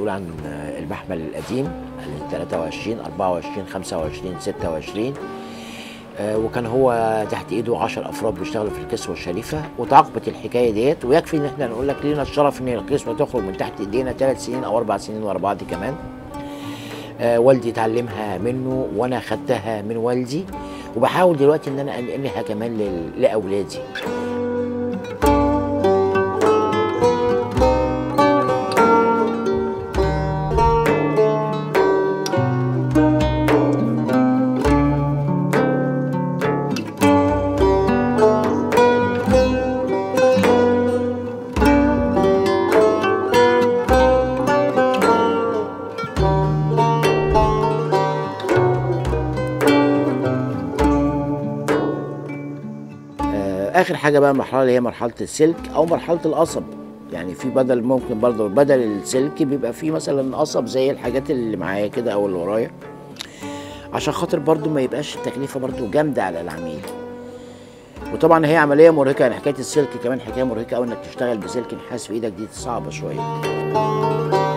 مسؤول عن المحمل القديم ال 23 24 25 26 آه، وكان هو تحت ايده 10 افراد بيشتغلوا في الكسوه الشريفه وتعاقبت الحكايه ديت ويكفي ان احنا نقول لك لينا الشرف ان الكسوه تخرج من تحت ايدينا ثلاث سنين او اربع سنين ورا بعض كمان آه، والدي اتعلمها منه وانا خدتها من والدي وبحاول دلوقتي ان انا انقلها كمان لل- لاولادي آه، اخر حاجه بقى مرحله اللي هي مرحله السلك او مرحله القصب يعني في بدل ممكن برضه بدل السلك بيبقى في مثلا قصب زي الحاجات اللي معايا كده او اللي ورايا عشان خاطر برضه ما يبقاش التكلفه برضه جامده على العميل وطبعا هي عمليه مرهقه يعني حكايه السلك كمان حكايه مرهقه قوي انك تشتغل بسلك نحاس في ايدك دي صعبه شويه